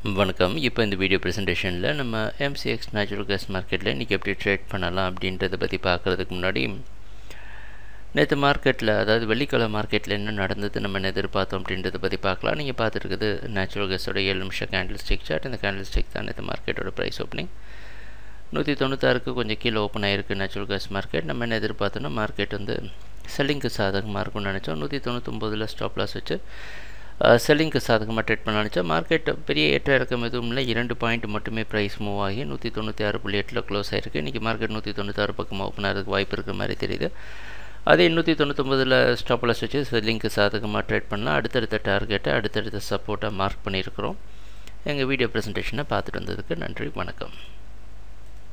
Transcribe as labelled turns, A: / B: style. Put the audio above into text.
A: வணக்கம் இப்போ இந்த வீடியோ ப்ரெசன்டேஷனில் நம்ம எம்சிஎக்ஸ் நேச்சுரல் கேஸ் மார்க்கெட்டில் இன்றைக்கி எப்படி ட்ரேட் பண்ணலாம் அப்படின்றத பற்றி பார்க்குறதுக்கு முன்னாடி நேற்று மார்க்கெட்டில் அதாவது வெள்ளிக்கிழமை மார்க்கெட்டில் என்ன நடந்தது நம்ம என்ன எதிர்பார்த்தோம் அப்படின்றத பற்றி பார்க்கலாம் நீங்கள் பார்த்துருக்குது நேச்சுரல் கேஸோட ஏழு நிமிஷம் கேண்டில் ஸ்டிக் சார்ட் இந்த கேண்டில் ஸ்டிக் தான் நேற்று மார்க்கெட்டோட ப்ரைஸ் ஓப்பனிங் நூற்றி தொண்ணூத்தாறுக்கு கொஞ்சம் கீழே ஓப்பன் ஆகிருக்கு நேச்சுரல் கேஸ் மார்க்கெட் நம்ம என்ன எதிர்பார்த்தோன்னா மார்க்கெட் வந்து செல்லிங்க்கு சாதகமாக இருக்கும்னு நினச்சோம் நூற்றி தொண்ணூத்தொம்போதில் ஸ்டாப் லாஸ் வச்சு செல்லிங்க்கு சாதகமாக ட்ரேட் பண்ண நினச்சா மார்க்கெட் பெரிய ஏற்ற இறக்கம் எதுவும் இல்லை இரண்டு பாயிண்ட் மட்டுமே ப்ரைஸ் மூவ் ஆகி நூற்றி தொண்ணூற்றி ஆறு புள்ளி எட்டில் க்ளோஸ் ஆகிருக்கு இன்றைக்கி மார்க்கெட் நூற்றி தொண்ணூத்தாறு பக்கம் ஓப்பன் ஆகிறதுக்கு வாய்ப்பு இருக்கிற மாதிரி தெரியுது அதே நூற்றி தொண்ணூத்தொம்பதில் ஸ்டாப் லாஸ் வச்சு செல்லிங்க்கு சாதகமாக ட்ரேட் பண்ணலாம் அடுத்தடுத்த டார்கெட்டை அடுத்தடுத்த சப்போர்ட்டாக மார்க் பண்ணியிருக்கிறோம் எங்கள் வீடியோ ப்ரெசன்டேஷனை பார்த்துட்டு வந்ததுக்கு நன்றி வணக்கம்